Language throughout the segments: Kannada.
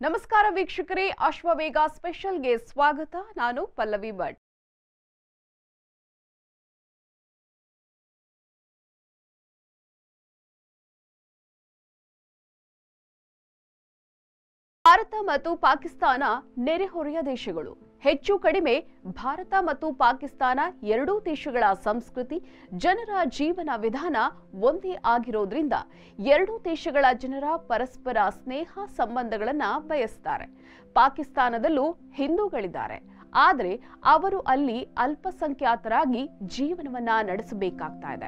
ನಮಸ್ಕಾರ ವೀಕ್ಷಕರೇ ಅಶ್ವವೇಗ ಸ್ಪೆಷಲ್ಗೆ ಸ್ವಾಗತ ನಾನು ಪಲ್ಲವಿ ಭಟ್ ಭಾರತ ಮತ್ತು ಪಾಕಿಸ್ತಾನ ನೆರೆಹೊರೆಯ ದೇಶಗಳು ಹೆಚ್ಚು ಕಡಿಮೆ ಭಾರತ ಮತ್ತು ಪಾಕಿಸ್ತಾನ ಎರಡೂ ದೇಶಗಳ ಸಂಸ್ಕೃತಿ ಜನರ ಜೀವನ ವಿಧಾನ ಒಂದೇ ಆಗಿರೋದ್ರಿಂದ ಎರಡೂ ದೇಶಗಳ ಜನರ ಪರಸ್ಪರ ಸ್ನೇಹ ಸಂಬಂಧಗಳನ್ನ ಬಯಸ್ತಾರೆ ಪಾಕಿಸ್ತಾನದಲ್ಲೂ ಹಿಂದೂಗಳಿದ್ದಾರೆ ಆದರೆ ಅವರು ಅಲ್ಲಿ ಅಲ್ಪಸಂಖ್ಯಾತರಾಗಿ ಜೀವನವನ್ನ ನಡೆಸಬೇಕಾಗ್ತಾ ಇದೆ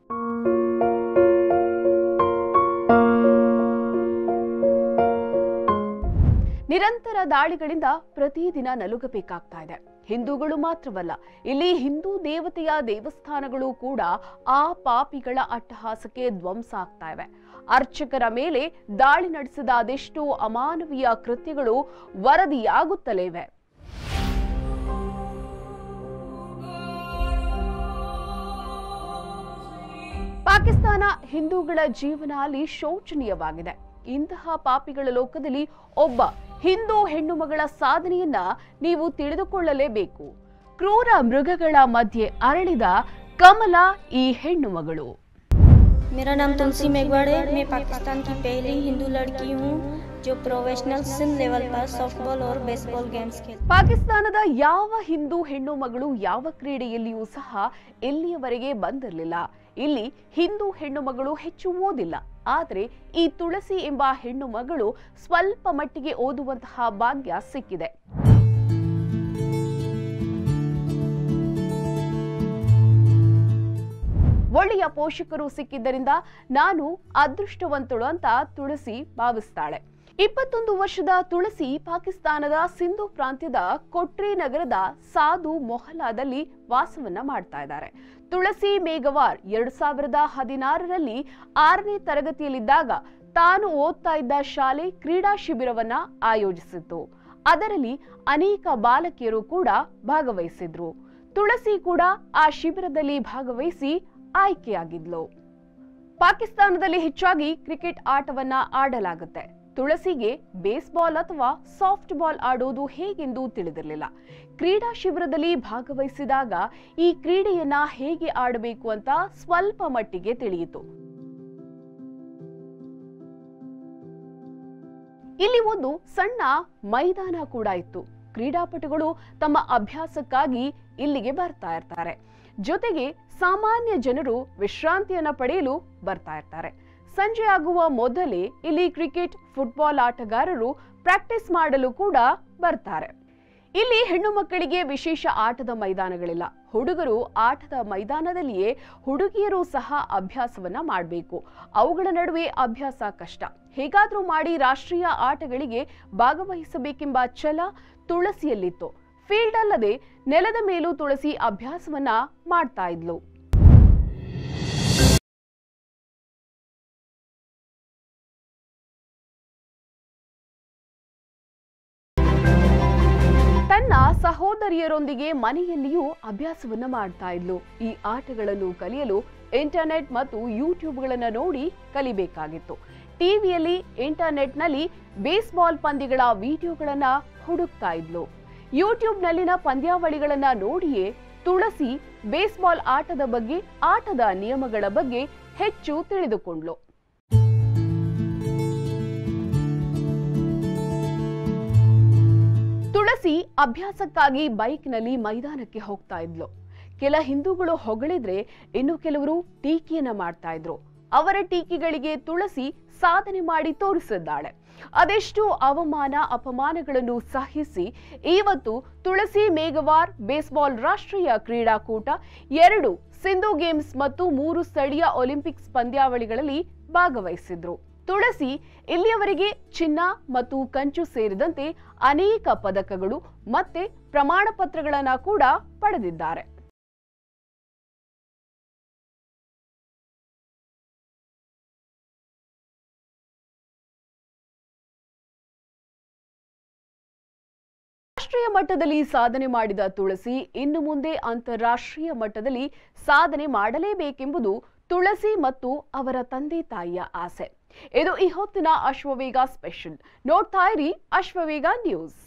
ನಿರಂತರ ದಾಳಿಗಳಿಂದ ಪ್ರತಿದಿನ ನಲುಗಬೇಕಾಗ್ತಾ ಇದೆ ಹಿಂದೂಗಳು ಮಾತ್ರವಲ್ಲ ಇಲ್ಲಿ ಹಿಂದೂ ದೇವತೆಯ ದೇವಸ್ಥಾನಗಳು ಕೂಡ ಆ ಪಾಪಿಗಳ ಅಟ್ಟಹಾಸಕ್ಕೆ ಧ್ವಂಸ ಆಗ್ತಾ ಇವೆ ಅರ್ಚಕರ ಮೇಲೆ ದಾಳಿ ನಡೆಸಿದ ಅದೆಷ್ಟೋ ಅಮಾನವೀಯ ಕೃತ್ಯಗಳು ವರದಿಯಾಗುತ್ತಲೇ ಇವೆ ಪಾಕಿಸ್ತಾನ ಹಿಂದೂಗಳ ಜೀವನ ಅಲ್ಲಿ ಶೋಚನೀಯವಾಗಿದೆ ಇಂತಹ ಪಾಪಿಗಳ ಲೋಕದಲ್ಲಿ ಒಬ್ಬ ಹಿಂದೂ ಹೆಣ್ಣು ಮಗಳ ಸಾಧನೆಯನ್ನ ನೀವು ತಿಳಿದುಕೊಳ್ಳಲೇಬೇಕು ಕ್ರೂರ ಮೃಗಗಳ ಮಧ್ಯೆ ಅರಳಿದ ಕಮಲ ಈ ಹೆಣ್ಣು ಮಗಳು मेरा नाम तुलसी मेघवाड़ है मैं पाकिस्तान की पहली हिंदू लड़की हूँ जो प्रोफेशनल सिंध लेवल पर सॉफ्टबॉल और बेसबॉल गेम्स खेल ಪಾಕಿಸ್ತಾನದ ಯಾವ ಹಿಂದೂ ಹೆಣ್ಣು ಮಗಳು ಯಾವ ಕ್ರೀಡೆಯಲ್ಲಿಯೂ ಸಹ ಇಲ್ಲಿಯವರೆಗೆ ಬಂದಿರಲಿಲ್ಲ ಇಲ್ಲಿ ಹಿಂದೂ ಹೆಣ್ಣು ಮಗಳು ಹೆಚ್ಚು ಓದಿಲ್ಲ ಆದರೆ ಈ ತುಳಸಿ ಎಂಬ ಹೆಣ್ಣು ಮಗಳು ಸ್ವಲ್ಪ ಮಟ್ಟಿಗೆ ಓದುವಂತಹ ಭಾಗ್ಯ ಸಿಕ್ಕಿದೆ ಒಳ್ಳೆಯ ಪೋಷಕರು ಸಿಕ್ಕಿದ್ದರಿಂದ ನಾನು ಅದೃಷ್ಟವಂತಳು ಅಂತ ತುಳಸಿ ಭಾವಿಸ್ತಾಳೆ ಇಪ್ಪತ್ತೊಂದು ವರ್ಷದ ತುಳಸಿ ಪಾಕಿಸ್ತಾನದ ಸಿಂಧು ಪ್ರಾಂತ್ಯದ ಕೊಟ್ರಿ ನಗರದ ಸಾಧು ಮೊಹಲ್ಲಾದಲ್ಲಿ ವಾಸವನ್ನ ಮಾಡ್ತಾ ಇದ್ದಾರೆ ತುಳಸಿ ಮೇಘವಾರ್ ಎರಡ್ ಸಾವಿರದ ಹದಿನಾರರಲ್ಲಿ ಆರನೇ ತರಗತಿಯಲ್ಲಿದ್ದಾಗ ತಾನು ಓದ್ತಾ ಇದ್ದ ಶಾಲೆ ಕ್ರೀಡಾ ಶಿಬಿರವನ್ನ ಆಯೋಜಿಸಿತ್ತು ಅದರಲ್ಲಿ ಅನೇಕ ಬಾಲಕಿಯರು ಕೂಡ ಭಾಗವಹಿಸಿದ್ರು ತುಳಸಿ ಕೂಡ ಆ ಶಿಬಿರದಲ್ಲಿ ಭಾಗವಹಿಸಿ ಆಯ್ಕೆಯಾಗಿದ್ಲು ಪಾಕಿಸ್ತಾನದಲ್ಲಿ ಹೆಚ್ಚಾಗಿ ಕ್ರಿಕೆಟ್ ಆಟವನ್ನ ಆಡಲಾಗುತ್ತೆ ತುಳಸಿಗೆ ಬೇಸ್ಬಾಲ್ ಅಥವಾ ಸಾಫ್ಟ್ ಬಾಲ್ ಆಡೋದು ಹೇಗೆಂದು ತಿಳಿದಿರಲಿಲ್ಲ ಕ್ರೀಡಾ ಶಿಬಿರದಲ್ಲಿ ಭಾಗವಹಿಸಿದಾಗ ಈ ಕ್ರೀಡೆಯನ್ನ ಹೇಗೆ ಆಡಬೇಕು ಅಂತ ಸ್ವಲ್ಪ ಮಟ್ಟಿಗೆ ತಿಳಿಯಿತು ಇಲ್ಲಿ ಒಂದು ಸಣ್ಣ ಮೈದಾನ ಕೂಡ ಇತ್ತು ಕ್ರೀಡಾಪಟುಗಳು ತಮ್ಮ ಅಭ್ಯಾಸಕ್ಕಾಗಿ ಇಲ್ಲಿಗೆ ಬರ್ತಾ ಇರ್ತಾರೆ ಜೊತೆಗೆ ಸಾಮಾನ್ಯ ಜನರು ವಿಶ್ರಾಂತಿಯನ್ನ ಪಡೆಯಲು ಬರ್ತಾ ಇರ್ತಾರೆ ಸಂಜೆ ಆಗುವ ಮೊದಲೇ ಇಲ್ಲಿ ಕ್ರಿಕೆಟ್ ಫುಟ್ಬಾಲ್ ಆಟಗಾರರು ಪ್ರಾಕ್ಟೀಸ್ ಮಾಡಲು ಕೂಡ ಬರ್ತಾರೆ ಇಲ್ಲಿ ಹೆಣ್ಣು ಮಕ್ಕಳಿಗೆ ವಿಶೇಷ ಆಟದ ಮೈದಾನಗಳಿಲ್ಲ ಹುಡುಗರು ಆಟದ ಮೈದಾನದಲ್ಲಿಯೇ ಹುಡುಗಿಯರು ಸಹ ಅಭ್ಯಾಸವನ್ನ ಮಾಡಬೇಕು ಅವುಗಳ ನಡುವೆ ಅಭ್ಯಾಸ ಕಷ್ಟ ಹೇಗಾದ್ರೂ ಮಾಡಿ ರಾಷ್ಟ್ರೀಯ ಆಟಗಳಿಗೆ ಭಾಗವಹಿಸಬೇಕೆಂಬ ಛಲ ತುಳಸಿಯಲ್ಲಿತ್ತು ಫೀಲ್ಡ್ ಅಲ್ಲದೆ ನೆಲದ ಮೇಲೂ ತುಳಸಿ ಅಭ್ಯಾಸವನ್ನ ಮಾಡ್ತಾ ಇದ್ಲು ತನ್ನ ಸಹೋದರಿಯರೊಂದಿಗೆ ಮನೆಯಲ್ಲಿಯೂ ಅಭ್ಯಾಸವನ್ನ ಮಾಡ್ತಾ ಇದ್ಲು ಈ ಆಟಗಳನ್ನು ಕಲಿಯಲು ಇಂಟರ್ನೆಟ್ ಮತ್ತು ಯೂಟ್ಯೂಬ್ಗಳನ್ನ ನೋಡಿ ಕಲಿಬೇಕಾಗಿತ್ತು ಟಿವಿಯಲ್ಲಿ ಇಂಟರ್ನೆಟ್ನಲ್ಲಿ ಬೇಸ್ಬಾಲ್ ಪಂದ್ಯಗಳ ವಿಡಿಯೋಗಳನ್ನ ಹುಡುಕ್ತಾ ಇದ್ಲು ಯೂಟ್ಯೂಬ್ನಲ್ಲಿನ ಪಂದ್ಯಾವಳಿಗಳನ್ನ ನೋಡಿಯೇ ತುಳಸಿ ಬೇಸ್ಬಾಲ್ ಆಟದ ಬಗ್ಗೆ ಆಟದ ನಿಯಮಗಳ ಬಗ್ಗೆ ಹೆಚ್ಚು ತಿಳಿದುಕೊಂಡ್ಲು ತುಳಸಿ ಅಭ್ಯಾಸಕ್ಕಾಗಿ ಬೈಕ್ನಲ್ಲಿ ಮೈದಾನಕ್ಕೆ ಹೋಗ್ತಾ ಇದ್ಲು ಕೆಲ ಹಿಂದೂಗಳು ಹೊಗಳಿದ್ರೆ ಇನ್ನು ಕೆಲವರು ಟೀಕೆಯನ್ನ ಮಾಡ್ತಾ ಇದ್ರು ಅವರ ಟೀಕೆಗಳಿಗೆ ತುಳಸಿ ಸಾಧನೆ ಮಾಡಿ ತೋರಿಸಿದ್ದಾಳೆ ಅದೆಷ್ಟು ಅವಮಾನ ಅಪಮಾನಗಳನ್ನು ಸಹಿಸಿ ಇವತ್ತು ತುಳಸಿ ಮೇಘವಾರ್ ಬೇಸ್ಬಾಲ್ ರಾಷ್ಟ್ರೀಯ ಕ್ರೀಡಾಕೂಟ ಎರಡು ಸಿಂಧು ಗೇಮ್ಸ್ ಮತ್ತು ಮೂರು ಸ್ಥಳೀಯ ಒಲಿಂಪಿಕ್ಸ್ ಪಂದ್ಯಾವಳಿಗಳಲ್ಲಿ ಭಾಗವಹಿಸಿದ್ರು ತುಳಸಿ ಇಲ್ಲಿಯವರೆಗೆ ಚಿನ್ನ ಮತ್ತು ಕಂಚು ಸೇರಿದಂತೆ ಅನೇಕ ಪದಕಗಳು ಮತ್ತೆ ಪ್ರಮಾಣ ಪತ್ರಗಳನ್ನ ಕೂಡ ಪಡೆದಿದ್ದಾರೆ ರಾಷ್ಟ್ರೀಯ ಮಟ್ಟದಲ್ಲಿ ಸಾಧನೆ ಮಾಡಿದ ತುಳಸಿ ಇನ್ನು ಮುಂದೆ ಅಂತಾರಾಷ್ಟ್ರೀಯ ಮಟ್ಟದಲ್ಲಿ ಸಾಧನೆ ಮಾಡಲೇಬೇಕೆಂಬುದು ತುಳಸಿ ಮತ್ತು ಅವರ ತಂದೆ ತಾಯಿಯ ಆಸೆ ಇದು ಈ ಹೊತ್ತಿನ ಅಶ್ವವೇಗ ಸ್ಪೆಷಲ್ ನೋಡ್ತಾ ಇರಿ ಅಶ್ವವೇಗ ನ್ಯೂಸ್